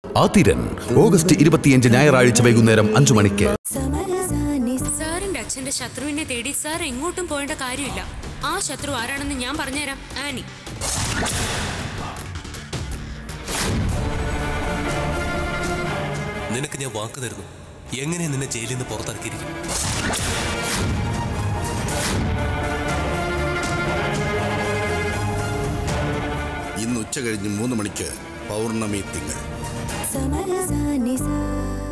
Athiran August ഇരുപത്തിയഞ്ച് ഞായറാഴ്ച വൈകുന്നേരം അഞ്ചു മണിക്ക് സാറിന്റെ അച്ഛന്റെ ശത്രുവിനെ തേടി സാർ എങ്ങോട്ടും പോകേണ്ട കാര്യമില്ല ആ ശത്രു ആരാണെന്ന് ഞാൻ പറഞ്ഞുതരാം ആനി നിനക്ക് ഞാൻ വാക്ക് തരുന്നു എങ്ങനെ നിന്നെ ജയിലിൽ നിന്ന് പുറത്തിറക്കിയിരിക്കും ഇന്ന് ഉച്ച കഴിഞ്ഞ് മൂന്ന് മണിക്ക് പൗർണമി തിങ്കൾ സമരസാനി സാ